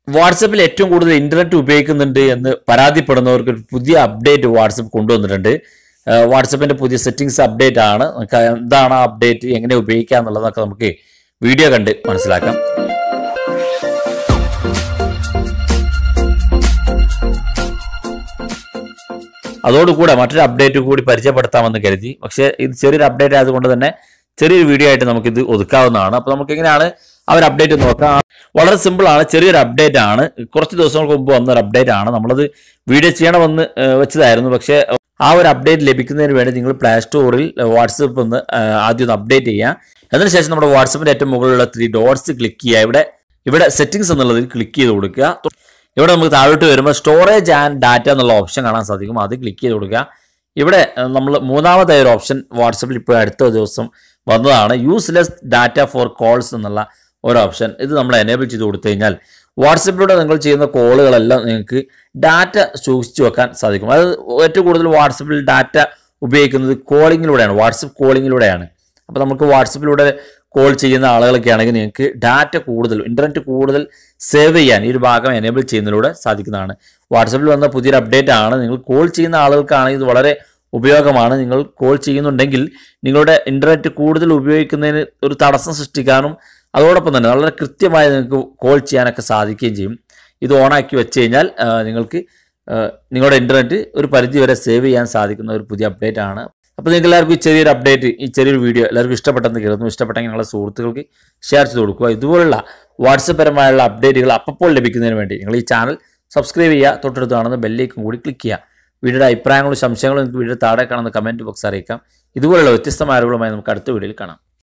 വാട്സപ്പിൽ ഏറ്റവും കൂടുതൽ ഇന്റർനെറ്റ് ഉപയോഗിക്കുന്നുണ്ട് എന്ന് പരാതിപ്പെടുന്നവർക്ക് ഒരു പുതിയ അപ്ഡേറ്റ് വാട്സപ്പ് കൊണ്ടുവന്നിട്ടുണ്ട് ഏഹ് വാട്സപ്പിന്റെ പുതിയ സെറ്റിംഗ്സ് അപ്ഡേറ്റ് ആണ് നമുക്ക് എന്താണ് ആ അപ്ഡേറ്റ് എങ്ങനെ ഉപയോഗിക്കാം എന്നുള്ളതൊക്കെ നമുക്ക് വീഡിയോ കണ്ട് മനസ്സിലാക്കാം അതോടുകൂടെ മറ്റൊരു അപ്ഡേറ്റ് കൂടി പരിചയപ്പെടുത്താമെന്ന് കരുതി പക്ഷേ ഇത് ചെറിയൊരു അപ്ഡേറ്റ് ആയതുകൊണ്ട് തന്നെ ചെറിയൊരു വീഡിയോ ആയിട്ട് നമുക്കിത് ഒതുക്കാവുന്നതാണ് അപ്പോൾ നമുക്ക് എങ്ങനെയാണ് ആ ഒരു അപ്ഡേറ്റ് നോക്കാം വളരെ സിമ്പിൾ ആണ് ചെറിയൊരു അപ്ഡേറ്റ് ആണ് കുറച്ച് ദിവസങ്ങൾക്ക് മുമ്പ് വന്ന ഒരു അപ്ഡേറ്റ് ആണ് നമ്മളത് വീഡിയോ ചെയ്യണമെന്ന് ഏഹ്, വെച്ചതായിരുന്നു പക്ഷേ ആ ഒരു അപ്ഡേറ്റ് ലഭിക്കുന്നതിന് വേണ്ടി നിങ്ങൾ പ്ലേ സ്റ്റോറിൽ വാട്സപ്പ് ഒന്ന് ഏഹ്, ആദ്യം ഒന്ന് അപ്ഡേറ്റ് ചെയ്യുക അതിനുശേഷം നമ്മുടെ വാട്സപ്പിന്റെ ഏറ്റവും മുകളിലുള്ള ത്രീ ഡോട്ട്സ് ക്ലിക്ക് ചെയ്യുക ഇവിടെ ഇവിടെ സെറ്റിംഗ്സ് എന്നുള്ളതിൽ ക്ലിക്ക് ചെയ്ത് കൊടുക്കുക ഇവിടെ നമുക്ക് താഴോട്ട് വരുമ്പോൾ സ്റ്റോറേജ് ആൻഡ് ഡാറ്റ എന്നുള്ള ഓപ്ഷൻ കാണാൻ സാധിക്കും അത് ക്ലിക്ക് ചെയ്ത് കൊടുക്കുക ഇവിടെ നമ്മൾ മൂന്നാമത്തെ ഒരു ഓപ്ഷൻ വാട്സപ്പിൽ ഇപ്പോൾ അടുത്ത ദിവസം വന്നതാണ് യൂസ്ലെസ് ഡാറ്റ ഫോർ കോൾസ് എന്നുള്ള ഒരു ഓപ്ഷൻ ഇത് നമ്മൾ എനേബിൾ ചെയ്ത് കൊടുത്തു കഴിഞ്ഞാൽ വാട്സപ്പിലൂടെ നിങ്ങൾ ചെയ്യുന്ന കോളുകളെല്ലാം നിങ്ങൾക്ക് ഡാറ്റ സൂക്ഷിച്ചു വെക്കാൻ സാധിക്കും അത് ഏറ്റവും കൂടുതൽ വാട്സപ്പിൽ ഡാറ്റ ഉപയോഗിക്കുന്നത് കോളിങ്ങിലൂടെയാണ് വാട്സപ്പ് കോളിങ്ങിലൂടെയാണ് അപ്പോൾ നമുക്ക് വാട്സപ്പിലൂടെ കോൾ ചെയ്യുന്ന ആളുകളൊക്കെ ആണെങ്കിൽ നിങ്ങൾക്ക് ഡാറ്റ കൂടുതൽ ഇൻ്റർനെറ്റ് കൂടുതൽ സേവ് ചെയ്യാൻ ഈ ഒരു ഭാഗം എനേബിൾ ചെയ്യുന്നതിലൂടെ സാധിക്കുന്നതാണ് വാട്സപ്പിൽ വന്ന പുതിയൊരു അപ്ഡേറ്റ് ആണ് നിങ്ങൾ കോൾ ചെയ്യുന്ന ആളുകൾക്കാണെങ്കിൽ ഇത് വളരെ ഉപയോഗമാണ് നിങ്ങൾ കോൾ ചെയ്യുന്നുണ്ടെങ്കിൽ നിങ്ങളുടെ ഇൻ്റർനെറ്റ് കൂടുതൽ ഉപയോഗിക്കുന്നതിന് ഒരു തടസ്സം സൃഷ്ടിക്കാനും അതോടൊപ്പം തന്നെ വളരെ കൃത്യമായി നിങ്ങൾക്ക് കോൾ ചെയ്യാനൊക്കെ സാധിക്കുകയും ചെയ്യും ഇത് ഓണാക്കി വെച്ച് കഴിഞ്ഞാൽ ആ, നിങ്ങൾക്ക് ആ, നിങ്ങളുടെ ഇൻ്റർനെറ്റ് ഒരു പരിധി വരെ സേവ് ചെയ്യാൻ സാധിക്കുന്ന ഒരു പുതിയ അപ്ഡേറ്റ് ആണ് അപ്പോൾ നിങ്ങൾക്ക് എല്ലാവർക്കും ഈ ചെറിയൊരു അപ്ഡേറ്റ് ഈ ചെറിയൊരു വീഡിയോ എല്ലാവർക്കും ഇഷ്ടപ്പെട്ടെന്ന് കരുതുന്നു ഇഷ്ടപ്പെട്ടെങ്കിൽ നിങ്ങളുടെ സുഹൃത്തുക്കൾക്ക് ഷെയർ ചെയ്ത് കൊടുക്കുക ഇതുപോലുള്ള വാട്സപ്പ് പരമായുള്ള അപ്ഡേറ്റുകൾ അപ്പോൾ ലഭിക്കുന്നതിന് വേണ്ടി നിങ്ങൾ ഈ ചാനൽ സബ്സ്ക്രൈബ് ചെയ്യുക തൊട്ടടുത്ത് കാണുന്ന ബെല്ലേക്കും കൂടി ക്ലിക്ക് ചെയ്യുക വീഡിയോയുടെ അഭിപ്രായങ്ങളും സംശയങ്ങളും നിങ്ങൾക്ക് വീഡിയോ താഴെ കാണുന്ന കമൻറ്റ് ബോക്സ് അറിയിക്കാം ഇതുപോലുള്ള വ്യത്യസ്തമായ അറിവുകളുമായി നമുക്ക് അടുത്ത വീഡിയോയിൽ കാണാം